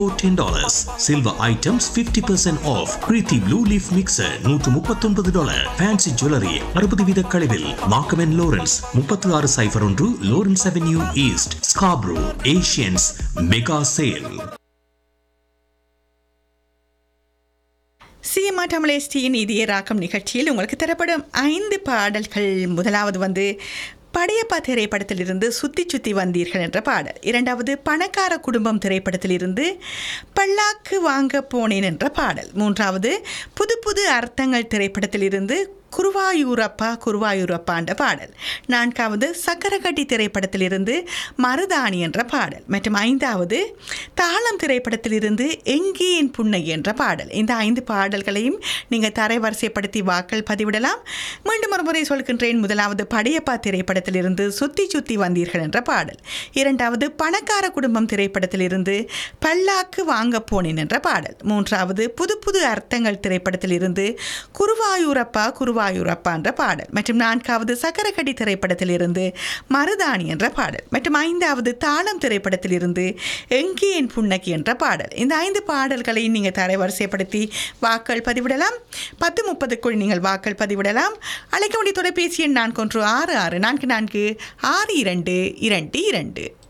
ten dollars. Silver items fifty percent off. Preeti Blue Leaf Mixer நூற்று முப்பத்தொன்பது dollar. Fancy Jewelry அறுபது வீத கழிவில். Markham and Lawrence முப்பத்தி ஆறு சைஃபர் ஒன்று Lawrence Avenue East Scarborough Asians Mega Sale. சிஎம்ஆ தமிழேஸ்டியின் இதய ராக்கம் நிகழ்ச்சியில் உங்களுக்கு தரப்படும் ஐந்து பாடல்கள் முதலாவது வந்து படையப்பா திரைப்படத்திலிருந்து சுத்தி சுத்தி வந்தீர்கள் என்ற பாடல் இரண்டாவது பணக்கார குடும்பம் திரைப்படத்திலிருந்து பல்லாக்கு வாங்க போனேன் என்ற பாடல் மூன்றாவது புது புது அர்த்தங்கள் திரைப்படத்திலிருந்து குருவாயூரப்பா குருவாயூரப்பா என்ற பாடல் நான்காவது சக்கரகட்டி திரைப்படத்திலிருந்து மருதாணி என்ற பாடல் மற்றும் ஐந்தாவது தாளம் திரைப்படத்திலிருந்து எங்கே என் புன்னை என்ற பாடல் இந்த ஐந்து பாடல்களையும் நீங்கள் தரைவரிசைப்படுத்தி வாக்கள் பதிவிடலாம் மீண்டும் ஒரு முறை சொல்கின்றேன் முதலாவது படையப்பா திரைப்படத்திலிருந்து சுத்தி சுத்தி வந்தீர்கள் என்ற பாடல் இரண்டாவது பணக்கார குடும்பம் திரைப்படத்திலிருந்து பல்லாக்கு வாங்க போனேன் என்ற பாடல் மூன்றாவது புது புது அர்த்தங்கள் திரைப்படத்திலிருந்து குருவாயூரப்பா குருவாயூரப்பா என்ற பாடல் மற்றும் நான்காவது சக்கரக்கடி திரைப்படத்திலிருந்து மருதாணி என்ற பாடல் மற்றும் ஐந்தாவது தாளம் திரைப்படத்திலிருந்து எங்கே என் புன்னகி என்ற பாடல் இந்த ஐந்து பாடல்களை நீங்கள் தரைவரிசைப்படுத்தி வாக்கள் பதிவிடலாம் பத்து முப்பதுக்குள் நீங்கள் வாக்கள் பதிவிடலாம் அழைக்க வேண்டிய தொலைபேசி எண் நான்கு ஒன்று ஆறு ஆறு நான்கு நான்கு ஆறு இரண்டு இரண்டு இரண்டு